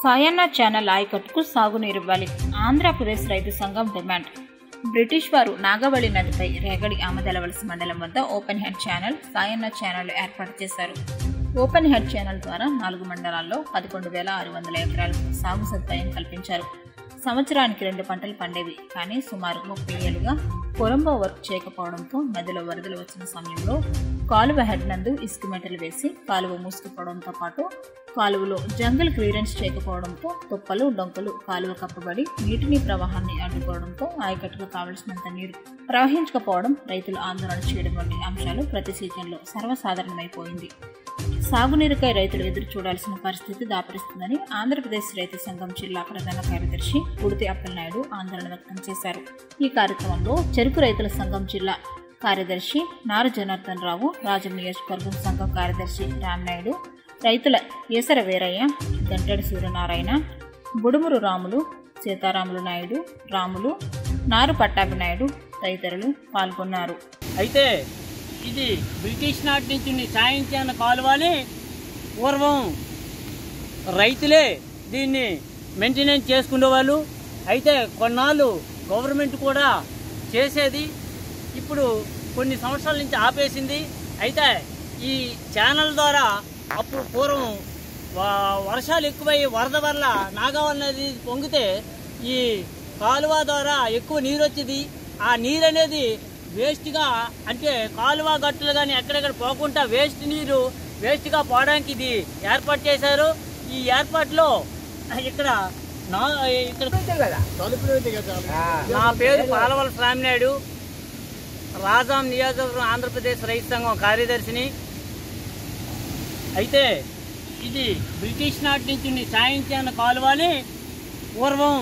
Sayanna channel ఆయకట్టుకు సాగునీరు ఇవ్వాలి ఆంధ్రప్రదేశ్ రైతు సంఘం డిమాండ్ బ్రిటిష్ వారు నాగవళి నదిపై రేగడి ఆమదలవలసి మండలం వద్ద open head channel Sayanna channel ఏర్పాటు చేశారు ఓపెన్ హెడ్ ఛానల్ ద్వారా నాలుగు మండలాల్లో పదకొండు వేల ఆరు వందల ఎకరాలకు సాగు సదుపాయం కల్పించారు సంవత్సరానికి రెండు పంటలు పండేవి కానీ సుమారు ముప్పై ఏళ్లుగా కొలంబో వర్క్ చేయకపోవడంతో నదిలో వరదలు వచ్చిన సమయంలో కాలువ హెడ్ నందు ఇసుక మెటలు వేసి కాలువ మూసుకుపోవడంతో పాటు కాలువలో జంగల్ క్లియరెన్స్ చేయకపోవడంతో తుప్పలు డొంకలు కాలువ కప్పబడి నీటిని ప్రవాహాన్ని అడ్డుకోవడంతో ఆయకట్టుకు కావలసినంత నీరు ప్రవహించకపోవడం రైతులు ఆందోళన చేయడం వంటి అంశాలు ప్రతి సీజన్లో సర్వసాధారణమైపోయింది సాగునీరుకై రైతులు ఎదురు చూడాల్సిన పరిస్థితి దాపరిస్తుందని ఆంధ్రప్రదేశ్ రైతు సంఘం జిల్లా ప్రధాన కార్యదర్శి ఉడితి అప్పలనాయుడు ఆందోళన వ్యక్తం చేశారు ఈ కార్యక్రమంలో చెరుకు రైతుల సంఘం జిల్లా కార్యదర్శి నార జనార్దన్ రావు రాజం నియోజకవర్గం సంఘం కార్యదర్శి రామనాయుడు రైతుల ఈసర వీరయ్య గంటడి సూర్యనారాయణ బుడుమురు రాములు సీతారాములు నాయుడు రాములు నారు పట్టాభినాయుడు తదితరులు పాల్గొన్నారు అయితే ఇది బ్రిటిష్ నాటి నుంచి ఉన్న సాయించిన కాలువని పూర్వం రైతులే దీన్ని మెయింటెనెన్స్ చేసుకునేవాళ్ళు అయితే కొన్నాళ్ళు గవర్నమెంట్ కూడా చేసేది ఇప్పుడు కొన్ని సంవత్సరాల నుంచి ఆపేసింది అయితే ఈ ఛానల్ ద్వారా అప్పుడు పూర్వం వ- వర్షాలు ఎక్కువై వరద వల్ల నాగావళి నది పొంగితే ఈ కాలువ ద్వారా ఎక్కువ నీరు వచ్చేది ఆ నీరు అనేది వేస్ట్గా అంటే కాలువ గట్టులు కానీ ఎక్కడెక్కడ పోకుండా వేస్ట్ నీరు వేస్ట్గా పోవడానికి ఇది ఏర్పాటు చేశారు ఈ ఏర్పాటులో ఇక్కడ నా ఇక్కడ నా పేరు పాలవల స్వామినాయుడు రాజాం నియోజకవర్గం ఆంధ్రప్రదేశ్ రైతు సంఘం కార్యదర్శిని అయితే ఇది బ్రిటిష్ నాటి నుంచి ఉన్న సాయించిన కాలువని పూర్వం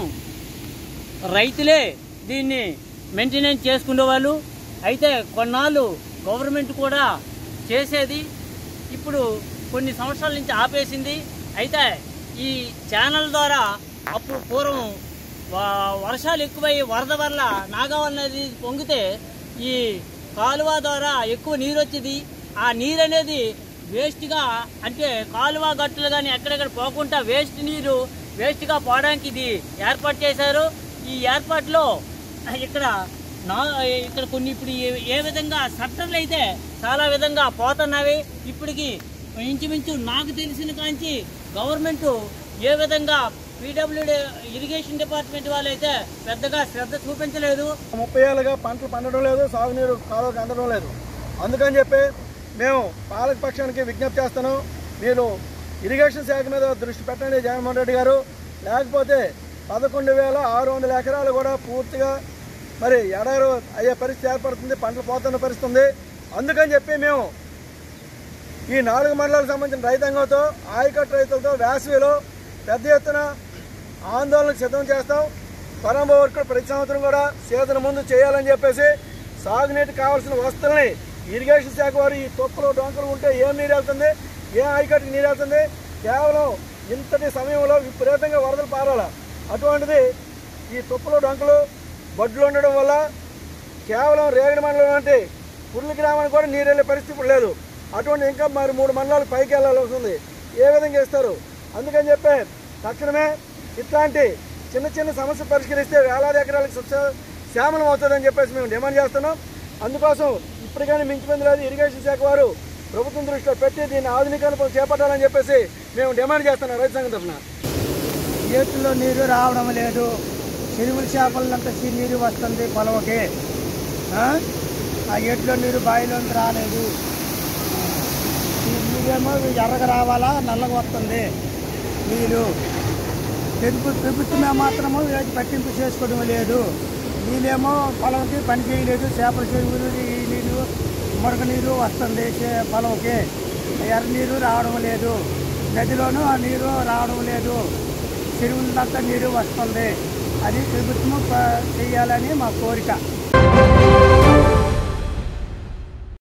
రైతులే దీన్ని మెయింటెనెన్స్ చేసుకునేవాళ్ళు అయితే కొన్నాళ్ళు గవర్నమెంట్ కూడా చేసేది ఇప్పుడు కొన్ని సంవత్సరాల నుంచి ఆపేసింది అయితే ఈ ఛానల్ ద్వారా అప్పుడు పూర్వం వ- వర్షాలు ఎక్కువై వరద వల్ల నాగావళి నది పొంగితే ఈ కాలువ ద్వారా ఎక్కువ నీరు వచ్చేది ఆ నీరు అనేది వేస్ట్గా అంటే కాలువ గట్టులు కానీ ఎక్కడెక్కడ పోకుండా వేస్ట్ నీరు వేస్ట్గా పోవడానికి ఇది ఏర్పాటు చేశారు ఈ ఏర్పాటులో ఇక్కడ నా ఇక్కడ కొన్ని ఇప్పుడు ఏ- ఏ విధంగా సట్టర్లు అయితే చాలా విధంగా పోతున్నవి ఇప్పటికి ఇంచుమించు నాకు తెలిసిన కాంచి గవర్నమెంట్ ఏ విధంగా పీడబ్ల్యూడి ఇరిగేషన్ డిపార్ట్మెంట్ వాళ్ళు అయితే పెద్దగా శ్రద్ధ చూపించలేదు ముప్పై ఏళ్ళుగా పంటలు పండడం లేదు సాగునీరు కాలువకు అందడం లేదు అందుకని చెప్పి మేము పాలక పక్షానికి విజ్ఞప్తి చేస్తున్నాం మీరు ఇరిగేషన్ శాఖ మీద దృష్టి పెట్టండి జగన్మోహన్ రెడ్డి గారు లేకపోతే పదకొండు వేల ఆరు వందల ఎకరాలు కూడా పూర్తిగా మరి ఎడారు అయ్యే పరిస్థితి ఏర్పడుతుంది పంటలు పోతున్న పరిస్థితి ఉంది అందుకని చెప్పి మేము ఈ నాలుగు మండలాలకు సంబంధించిన రైతాంగంతో ఆయకట్టు రైతులతో వేసవిలో పెద్ద ఎత్తున ఆందోళనకు సిద్ధం చేస్తాం పరంబ వర్క్ ప్రతి సంవత్సరం కూడా సీజన్ ముందు చేయాలని చెప్పేసి సాగునీటికి కావాల్సిన వస్తువుల్ని ఇరిగేషన్ శాఖ వారు ఈ తొక్కులు డొంకలు ఉంటే ఏం నీరు వెళ్తుంది ఏ ఆయకట్టుకి నీరు వెళ్తుంది కేవలం ఇంతటి సమయంలో విపరీతంగా వరదలు పారాల అటువంటిది ఈ తుప్పలు డొంకలు బొడ్లు ఉండడం వల్ల కేవలం రేగడి మండలం అంటే పుర్లి గ్రామానికి కూడా నీరు వెళ్ళే పరిస్థితి ఇప్పుడు లేదు అటువంటి ఇంకా మరి మూడు మండలాలు పైకి వెళ్ళాల్సి వస్తుంది ఏ విధంగా ఇస్తారు అందుకని చెప్పి తక్షణమే ఇట్లాంటి చిన్న చిన్న సమస్య పరిష్కరిస్తే వేలాది ఎకరాలకు సుక్ష శ్యామలం అవుతుందని చెప్పేసి మేము డిమాండ్ చేస్తున్నాం అందుకోసం ఇప్పటికైనా మించిపోయింది లేదు ఇరిగేషన్ శాఖ వారు ప్రభుత్వం దృష్టిలో పెట్టి దీన్ని ఆధునీకరణ చేపట్టాలని చెప్పేసి మేము డిమాండ్ చేస్తున్నాం రైతు సంఘం తరఫున ఏట్లో నీరు రావడం లేదు చెరువుల చేపలంతా నీరు వస్తుంది పొలవకి ఆ? ఆ ఏట్లో నీరు బావిలోంచి రాలేదు ఈ నీరేమో ఎర్రగా రావాలా నల్లగా వస్తుంది నీరు తెలుపు ప్రభుత్వమే మాత్రము వీటి పట్టింపు చేసుకోవడం లేదు నీళ్ళేమో పొలంకి పని చేయలేదు చేపల చెరువులు ఈ నీరు మురగ నీరు వస్తుంది చే- పొలంకి ఎర్ర నీరు రావడం లేదు నదిలోనూ ఆ నీరు రావడం లేదు చెరువులంతా నీరు వస్తుంది అది ప్రభుత్వం ప- చేయాలని మా కోరిక